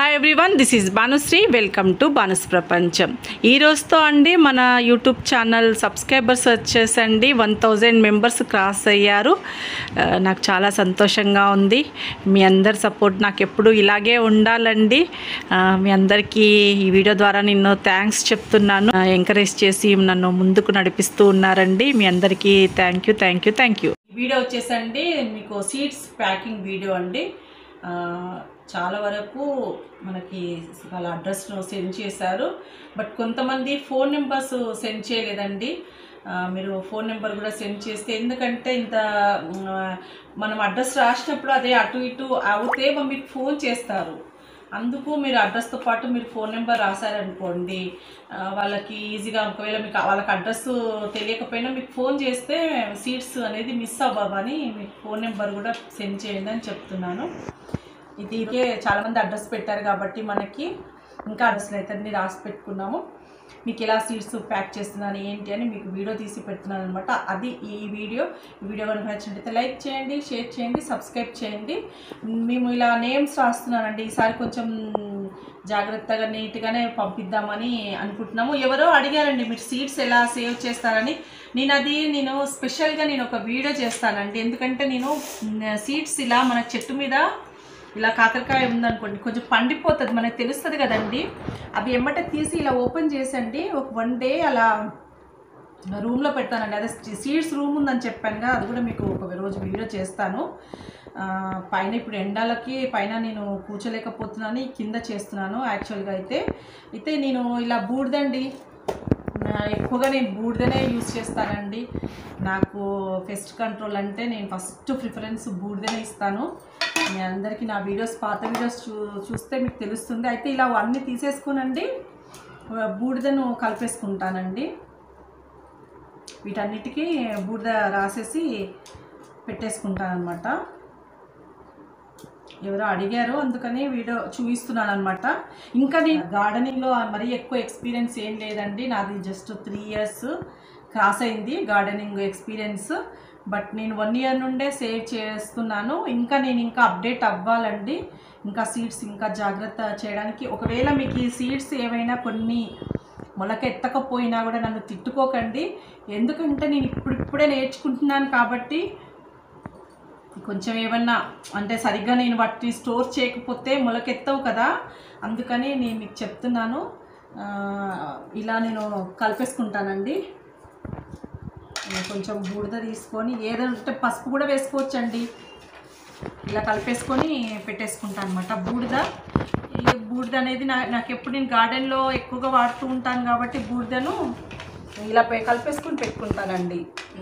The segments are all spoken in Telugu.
hi everyone this is Bhanushree welcome to Bhanu's ప్రపంచం ఈ రోజుతో అండి మన యూట్యూబ్ ఛానల్ సబ్స్క్రైబర్స్ వచ్చేసండి వన్ థౌజండ్ మెంబర్స్ క్రాస్ అయ్యారు ఆ, నాకు చాలా సంతోషంగా ఉంది మీ అందరి సపోర్ట్ నాకు ఎప్పుడు ఇలాగే ఉండాలండి ఆ, మీ అందరికీ ఈ వీడియో ద్వారా నేను థ్యాంక్స్ చెప్తున్నాను ఎంకరేజ్ చేసి నన్ను ముందుకు నడిపిస్తూ ఉన్నారండి మీ అందరికీ thank you thank you thank you video వచ్చేసండి మీకు సీడ్స్ ప్యాకింగ్ వీడియో అండి ఆ, చాలా వరకు మనకి వాళ్ళ అడ్రస్ను సెండ్ చేశారు బట్ కొంతమంది ఫోన్ నెంబర్స్ సెండ్ చేయలేదండి ఆ, మీరు ఫోన్ నెంబర్ కూడా సెండ్ చేస్తే ఎందుకంటే ఇంత ఆ, మనం అడ్రస్ రాసినప్పుడు అదే అటు ఇటు అవుతే మీకు ఫోన్ చేస్తారు అందుకు మీరు అడ్రస్తో పాటు మీరు ఫోన్ నెంబర్ రాశారనుకోండి ఆ, వాళ్ళకి ఈజీగా ఒకవేళ మీకు వాళ్ళకి అడ్రస్ తెలియకపోయినా మీకు ఫోన్ చేస్తే సీట్స్ అనేది మిస్ అవ్వమని మీకు ఫోన్ నెంబర్ కూడా సెండ్ చేయండి అని చెప్తున్నాను ఇది ఇదే చాలామంది అడ్రస్ పెట్టారు కాబట్టి మనకి ఇంకా అడ్రస్లు అయితే అన్ని రాసి పెట్టుకున్నాము మీకు ఎలా సీట్స్ ప్యాక్ చేస్తున్నాను ఏంటి అని మీకు వీడియో తీసి పెడుతున్నాను అనమాట అది ఈ వీడియో ఈ వీడియో కనుక నచ్చినట్టయితే లైక్ చేయండి షేర్ చేయండి సబ్స్క్రైబ్ చేయండి మేము ఇలా నేమ్స్ రాస్తున్నానండి ఈసారి కొంచెం జాగ్రత్తగా నీట్గానే పంపిద్దామని అనుకుంటున్నాము ఎవరో అడిగారండి మీరు సీట్స్ ఎలా సేవ్ చేస్తారని నేను అది నేను స్పెషల్గా నేను ఒక వీడియో చేస్తానండి ఎందుకంటే నేను సీట్స్ ఇలా మన చెట్టు మీద ఇలా కాకరకాయ ఉందనుకోండి కొంచెం పండిపోతుంది మనకు తెలుస్తుంది కదండి అవి ఎమ్మట తీసి ఇలా ఓపెన్ చేసండి ఒక వన్ డే అలా రూమ్లో పెడతానండి అదే సీడ్స్ రూమ్ ఉందని చెప్పానుగా అది కూడా మీకు ఒక రోజు వీడియో చేస్తాను ఆ, పైన ఇప్పుడు ఎండాలకి పైన నేను కూర్చోలేకపోతున్నాను కింద చేస్తున్నాను యాక్చువల్గా అయితే అయితే నేను ఇలా బూడిదండి నా ఎక్కువగా నేను బూడిదనే యూస్ చేస్తానండి నాకు పెస్ట్ కంట్రోల్ అంటే నేను ఫస్ట్ ప్రిఫరెన్స్ బూడిదనే ఇస్తాను మీ అందరికీ నా వీడియోస్ పాత వీడియోస్ చూ చూస్తే మీకు తెలుస్తుంది అయితే ఇలా అన్నీ తీసేసుకోనండి బూడిదను కలిపేసుకుంటానండి వీటన్నిటికీ బూడిద రాసేసి పెట్టేసుకుంటాను అనమాట ఎవరో అడిగారు అందుకని వీడియో చూపిస్తున్నాను అనమాట ఇంకా నేను గార్డెనింగ్లో మరీ ఎక్కువ ఎక్స్పీరియన్స్ ఏం లేదండి నాది జస్ట్ త్రీ ఇయర్స్ క్రాస్ అయింది గార్డెనింగ్ ఎక్స్పీరియన్స్ బట్ నేను వన్ ఇయర్ నుండే సేవ్ చేస్తున్నాను ఇంకా నేను ఇంకా అప్డేట్ అవ్వాలండి ఇంకా సీడ్స్ ఇంకా జాగ్రత్త చేయడానికి ఒకవేళ మీకు ఈ సీడ్స్ ఏవైనా కొన్ని మొలకెత్తకపోయినా కూడా నన్ను తిట్టుకోకండి ఎందుకంటే నేను ఇప్పుడు ఇప్పుడే నేర్చుకుంటున్నాను కాబట్టి కొంచెం ఏమన్నా అంటే సరిగ్గా నేను వాటిని స్టోర్ చేయకపోతే మొలకెత్తవు కదా అందుకని నేను మీకు చెప్తున్నాను ఆ, ఇలా నేను కలిపేసుకుంటానండి నేను కొంచెం బూడిద తీసుకొని ఏదంటే పసుపు కూడా వేసుకోవచ్చండి ఇలా కలిపేసుకొని పెట్టేసుకుంటాను అనమాట బూడిద ఈ బూడిద అనేది నా నాకు ఎప్పుడు నేను గార్డెన్లో ఎక్కువగా వాడుతూ ఉంటాను కాబట్టి బూడిదను ఇలా పె- కలిపేసుకొని పెట్టుకుంటానండి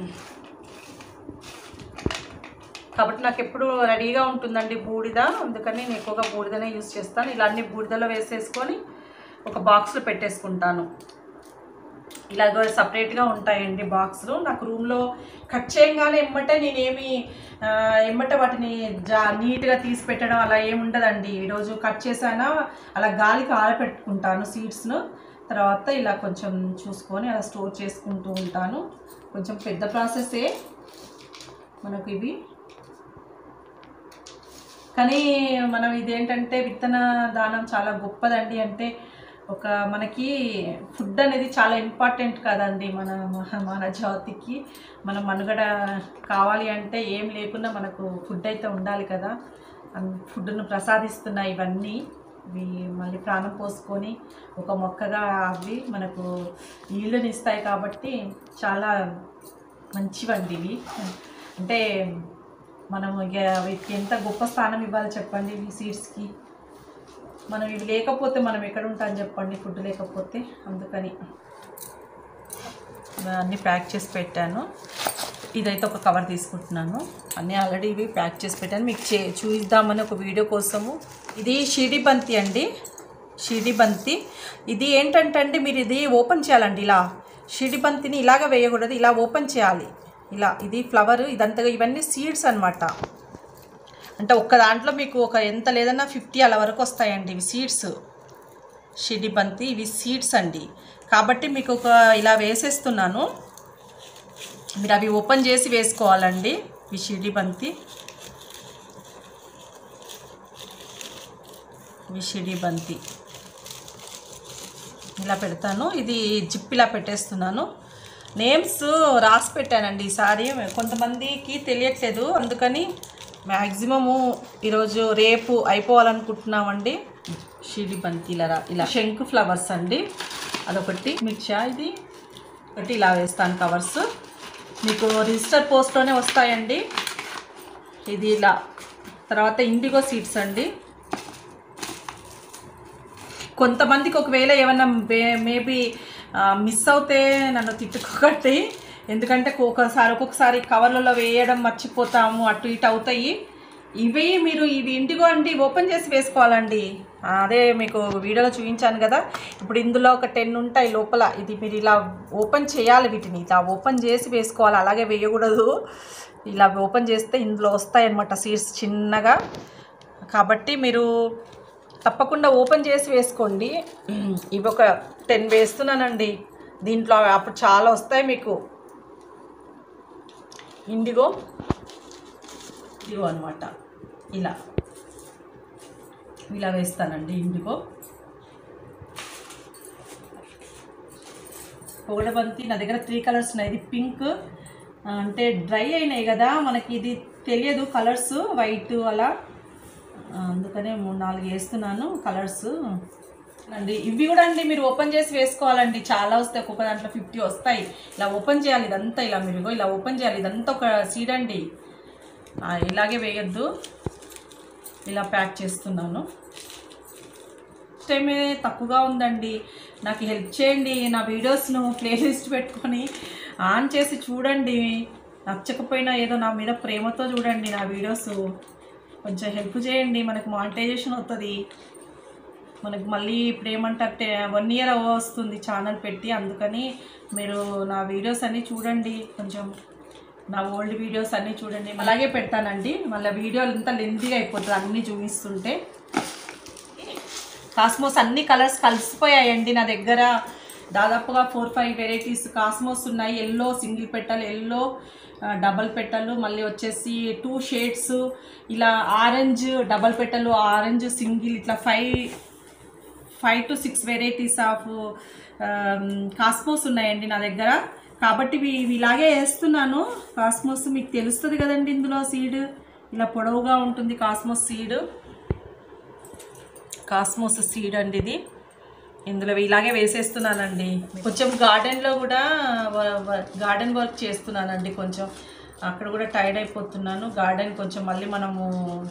కాబట్టి నాకు ఎప్పుడు రెడీగా ఉంటుందండి బూడిద అందుకని నేను ఎక్కువగా బూడిదనే యూస్ చేస్తాను ఇలా అన్ని బూడిదలో వేసేసుకొని ఒక బాక్స్లో పెట్టేసుకుంటాను ఇలాగ సపరేట్గా ఉంటాయండి బాక్సులు నాకు రూమ్లో కట్ చేయగానే ఎమ్మటే నేనేమి ఆ, ఎమ్మటే వాటిని జా నీట్గా తీసి పెట్టడం అలా ఏమి ఉండదండి ఈరోజు కట్ చేసానా అలా గాలికి ఆరపెట్టుకుంటాను సీడ్స్ను తర్వాత ఇలా కొంచెం చూసుకొని అలా స్టోర్ చేసుకుంటూ ఉంటాను కొంచెం పెద్ద ప్రాసెసే మనకు ఇవి కానీ మనం ఇదేంటంటే విత్తన దానం చాలా గొప్పదండి అంటే ఒక మనకి ఫుడ్ అనేది చాలా ఇంపార్టెంట్ కదండి మన మన- మన జాతికి మన మనుగడ కావాలి అంటే ఏం లేకుండా మనకు ఫుడ్ అయితే ఉండాలి కదా అన్- ఫుడ్ను ప్రసాదిస్తున్నాయి ఇవన్నీ ఇవి మళ్ళీ ప్రాణం పోసుకొని ఒక మొక్కగా అవి మనకు నీళ్ళని ఇస్తాయి కాబట్టి చాలా మంచివండి ఇవి అంటే మనం ఇక వీటికి ఎంత గొప్ప స్థానం ఇవ్వాలి చెప్పండి ఈ సీడ్స్కి మనం ఇవి లేకపోతే మనం ఎక్కడ ఉంటాం చెప్పండి ఫుడ్ లేకపోతే అందుకని ఇలా అన్నీ ప్యాక్ చేసి పెట్టాను ఇదైతే ఒక కవర్ తీసుకుంటున్నాను అన్నీ ఆల్రెడీ ఇవి ప్యాక్ చేసి పెట్టాను మీకు చే చూద్దామని ఒక వీడియో కోసము ఇది షిడి బంతి అండి షిడి బంతి ఇది ఏంటంటే అండి మీరు ఇది ఓపెన్ చేయాలండి ఇలా షిడి బంతిని ఇలాగ వేయకూడదు ఇలా ఓపెన్ చేయాలి ఇలా ఇది ఫ్లవర్ ఇదంతా ఇవన్నీ సీడ్స్ అన్నమాట అంటే ఒక్క దాంట్లో మీకు ఒక ఎంత లేదన్నా ఫిఫ్టీ అలా వరకు వస్తాయండి ఇవి సీడ్స్ షిడి బంతి ఇవి సీడ్స్ అండి కాబట్టి మీకు ఒక ఇలా వేసేస్తున్నాను మీరు అవి ఓపెన్ చేసి వేసుకోవాలండి ఈ షిడి బంతి విషిడి బంతి ఇలా పెడతాను ఇది జిప్ ఇలా పెట్టేస్తున్నాను నేమ్స్ రాసి పెట్టానండి ఈసారి కొంతమందికి తెలియట్లేదు అందుకని మ్యాక్సిమము ఈరోజు రేపు అయిపోవాలనుకుంటున్నామండి షిడి బంతి ఇలా రా- ఇలా శంకు ఫ్లవర్స్ అండి అదొకటి మిర్చా ఇది ఒకటి ఇలా వేస్తాను కవర్స్ మీకు రిజిస్టర్ పోస్ట్లోనే వస్తాయండి ఇది ఇలా తర్వాత ఇండిగో సీడ్స్ అండి కొంతమందికి ఒకవేళ ఏమన్నా మేబీ మిస్ అవుతే నన్ను తిట్టుకోకండి ఎందుకంటే ఒక్కొక్కసారి ఒక్కొక్కసారి కవర్లలో వేయడం మర్చిపోతాము అటు ఇటు అవుతాయి ఇవి మీరు ఇవి ఇండిగో అండి ఓపెన్ చేసి వేసుకోవాలండి అదే మీకు వీడియోలో చూపించాను కదా ఇప్పుడు ఇందులో ఒక టెన్ ఉంటాయి లోపల ఇది మీరు ఇలా ఓపెన్ చేయాలి వీటిని ఇలా ఓపెన్ చేసి వేసుకోవాలి అలాగే వేయకూడదు ఇలా ఓపెన్ చేస్తే ఇందులో వస్తాయన్నమాట సీడ్స్ చిన్నగా కాబట్టి మీరు తప్పకుండా ఓపెన్ చేసి వేసుకోండి ఇవి ఒక టెన్ వేస్తున్నానండి దీంట్లో అప్పుడు చాలా వస్తాయి మీకు ఇండిగో ఇదిగో అనమాట ఇలా ఇలా వేస్తానండి ఇండిగో పొగడబంతి నా దగ్గర త్రీ కలర్స్ ఉన్నాయి ఇది పింక్ అంటే డ్రై అయినాయి కదా మనకి ఇది తెలియదు కలర్స్ వైట్ అలా ఆ, అందుకనే మూడు నాలుగు వేస్తున్నాను కలర్స్ అండి ఇవి కూడా అండి మీరు ఓపెన్ చేసి వేసుకోవాలండి చాలా వస్తాయి ఒక్కొక్క దాంట్లో ఫిఫ్టీ వస్తాయి ఇలా ఓపెన్ చేయాలి ఇదంతా ఇలా మీరు ఇగో ఇలా ఓపెన్ చేయాలి ఇదంతా ఒక సీడ్ అండి ఆ, ఇలాగే వేయొద్దు ఇలా ప్యాక్ చేస్తున్నాను టైమే తక్కువగా ఉందండి నాకు హెల్ప్ చేయండి నా వీడియోస్ను ప్లేలిస్ట్ పెట్టుకొని ఆన్ చేసి చూడండి నచ్చకపోయినా ఏదో నా మీద ప్రేమతో చూడండి నా వీడియోస్ కొంచెం హెల్ప్ చేయండి మనకు మానిటైజేషన్ అవుతుంది మనకు మళ్ళీ ఇప్పుడు ఏమంటే వన్ ఇయర్ వస్తుంది ఛానల్ పెట్టి అందుకని మీరు నా వీడియోస్ అన్నీ చూడండి కొంచెం నా ఓల్డ్ వీడియోస్ అన్నీ చూడండి అలాగే పెడతానండి మళ్ళీ వీడియో అంతా లెంతీగా అయిపోతుంది అన్నీ చూపిస్తుంటే కాస్మోస్ అన్ని కలర్స్ కలిసిపోయాయండి నా దగ్గర దాదాపుగా ఫోర్ ఫైవ్ వెరైటీస్ కాస్మోస్ ఉన్నాయి ఎల్లో సింగిల్ పెట్టలు ఎల్లో డబల్ పెట్టలు మళ్ళీ వచ్చేసి టూ షేడ్స్ ఇలా ఆరెంజ్ డబల్ పెట్టలు ఆరెంజ్ సింగిల్ ఇట్లా five five to six varieties of cosmos ఉన్నాయండి నా దగ్గర కాబట్టి ఇవి ఇవి ఇలాగే వేస్తున్నాను కాస్మోస్ మీకు తెలుస్తుంది కదండి ఇందులో సీడ్ ఇలా పొడవుగా ఉంటుంది కాస్మోస్ సీడ్ కాస్మోస్ సీడ్ అండి ఇది ఇందులో ఇలాగే వేసేస్తున్నానండి కొంచెం గార్డెన్లో కూడా గార్డెన్ వర్క్ చేస్తున్నానండి కొంచెం అక్కడ కూడా టైర్డ్ అయిపోతున్నాను గార్డెన్ కొంచెం మళ్ళీ మనము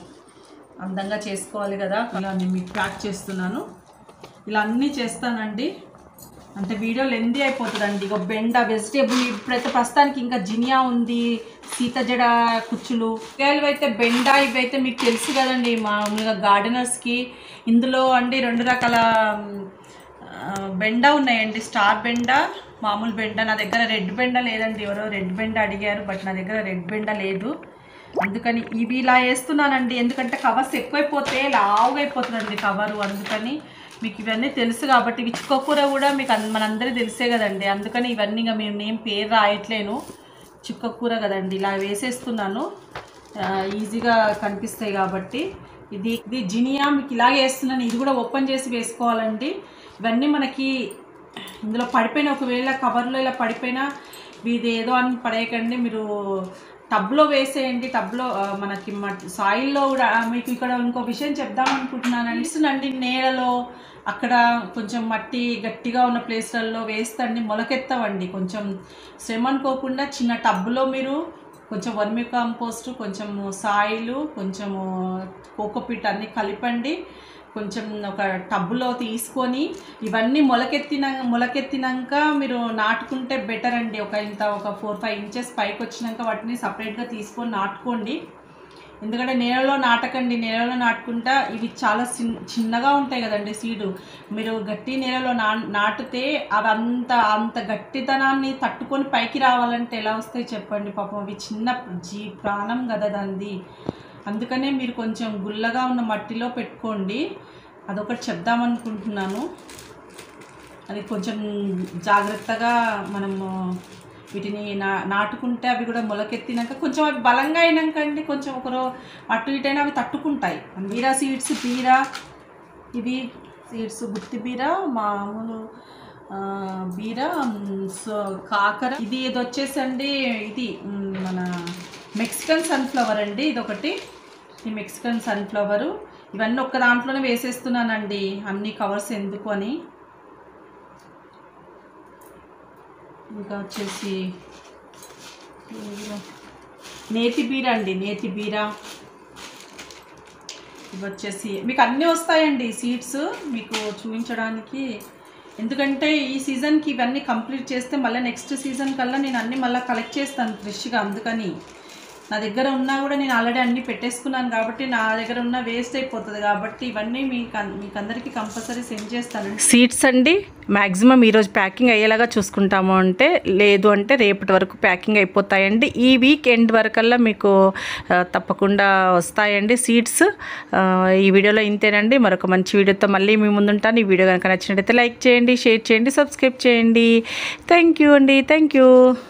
అందంగా చేసుకోవాలి కదా ఇలా నేను మీకు ప్యాక్ చేస్తున్నాను ఇలా అన్నీ చేస్తానండి అంటే వీడియో లెందీ అయిపోతుందండి ఇక బెండ వెజిటేబుల్ ఇప్పుడైతే ప్రస్తుతానికి ఇంకా జినియా ఉంది సీత జడ కుచ్చులు కూరగాయలు అయితే బెండ ఇవైతే మీకు తెలుసు కదండి మామూలుగా గార్డెనర్స్కి ఇందులో అండి రెండు రకాల మ్, ఆ, బెండ ఉన్నాయండి స్టార్ బెండ మామూలు బెండ నా దగ్గర రెడ్ బెండ లేదండి ఎవరో రెడ్ బెండ అడిగారు బట్ నా దగ్గర రెడ్ బెండ లేదు అందుకని ఇవి ఇలా వేస్తున్నానండి ఎందుకంటే కవర్స్ ఎక్కువైపోతే లావుగా అయిపోతుందండి కవరు అందుకని మీకు ఇవన్నీ తెలుసు కాబట్టి ఇవి చుక్కకూర కూడా మీకు అన్- మనందరికీ తెలిసే కదండి అందుకని ఇవన్నీ ఇంకా మేము నేను పేరు రాయట్లేను చుక్కకూర కదండి ఇలా వేసేస్తున్నాను ఆ, ఈజీగా కనిపిస్తాయి కాబట్టి ఇది ఇది జినియా మీకు ఇలాగే వేస్తున్నాను ఇది కూడా ఓపెన్ చేసి వేసుకోవాలండి ఇవన్నీ మనకి ఇందులో పడిపోయిన ఒకవేళ కవర్లో ఇలా పడిపోయినా ఇది ఏదో అని పడేయకండి మీరు టబ్లో వేసేయండి టబ్లో ఆ, మనకి సాయిల్లో కూడా ఆ, మీకు ఇక్కడ ఇంకో విషయం చెప్దాం అనుకుంటున్నానండి ఇస్తుందండి నేలలో అక్కడ కొంచెం మట్టి గట్టిగా ఉన్న ప్లేస్లలో వేస్తండి మొలకెత్తవండి కొంచెం శ్రమ అనుకోకుండా చిన్న టబ్లో మీరు కొంచెం వర్మి కాంపోస్ట్ కొంచెం సాయిలు కొంచెము కోకోపిట్ అన్ని కలిపండి కొంచెం ఒక టబ్బులో తీసుకొని ఇవన్నీ మొలకెత్తిన మొలకెత్తినాక మీరు నాటుకుంటే బెటర్ అండి ఒక ఇంత ఒక ఫోర్ ఫైవ్ ఇంచెస్ పైకి వచ్చినాక వాటిని సపరేట్గా తీసుకొని నాటుకోండి ఎందుకంటే నేలలో నాటకండి నేలలో నాటుకుంటా ఇవి చాలా చిన్ చిన్నగా ఉంటాయి కదండి సీడు మీరు గట్టి నేలలో నా నాటితే అవి అంత అంత గట్టితనాన్ని తట్టుకొని పైకి రావాలంటే ఎలా వస్తాయి చెప్పండి పాపం అవి చిన్న జీ ప్రాణం కదా దాన్ని అందుకనే మీరు కొంచెం గుల్లగా ఉన్న మట్టిలో పెట్టుకోండి అదొకటి చెప్దామనుకుంటున్నాను అది కొంచెం జాగ్రత్తగా మనము వీటిని నా నాటుకుంటే అవి కూడా మొలకెత్తినాక కొంచెం అవి బలంగా అయినాక అండి కొంచెం ఒకరో అటు ఇటు అయినా అవి తట్టుకుంటాయి బీరా సీడ్స్ బీరా ఇవి సీడ్స్ గుత్తి బీర మామూలు ఆ, బీర మ్, సో కాకర ఇది ఇది వచ్చేసండి ఇది మ్, మన మెక్సికన్ సన్ఫ్లవర్ అండి ఇది ఒకటి ఈ మెక్సికన్ సన్ఫ్లవరు ఇవన్నీ ఒక్క దాంట్లోనే వేసేస్తున్నానండి అన్ని కవర్స్ ఎందుకు అని ఇంకా వచ్చేసి నేతి బీర అండి నేతి బీర ఇవి వచ్చేసి మీకు అన్నీ వస్తాయండి సీడ్స్ మీకు చూపించడానికి ఎందుకంటే ఈ సీజన్కి ఇవన్నీ కంప్లీట్ చేస్తే మళ్ళీ నెక్స్ట్ సీజన్ కల్లా నేను అన్నీ మళ్ళీ కలెక్ట్ చేస్తాను ఫ్రెష్గా అందుకని నా దగ్గర ఉన్నా కూడా నేను ఆల్రెడీ అన్నీ పెట్టేసుకున్నాను కాబట్టి నా దగ్గర ఉన్న వేస్ట్ అయిపోతుంది కాబట్టి ఇవన్నీ మీకు అన్- మీకు అందరికీ కంపల్సరీ సెండ్ చేస్తాను సీడ్స్ అండి మ్యాక్సిమం ఈరోజు ప్యాకింగ్ అయ్యేలాగా చూసుకుంటాము అంటే లేదు అంటే రేపటి వరకు ప్యాకింగ్ అయిపోతాయండి ఈ వీక్ ఎండ్ వరకల్లా మీకు ఆ, తప్పకుండా వస్తాయండి సీడ్స్ ఈ వీడియోలో ఇంతేనండి మరొక మంచి వీడియోతో మళ్ళీ మీ ముందుంటాను ఈ వీడియో కనుక నచ్చినట్టయితే లైక్ చేయండి షేర్ చేయండి సబ్స్క్రైబ్ చేయండి థ్యాంక్ యూ అండి థ్యాంక్ యూ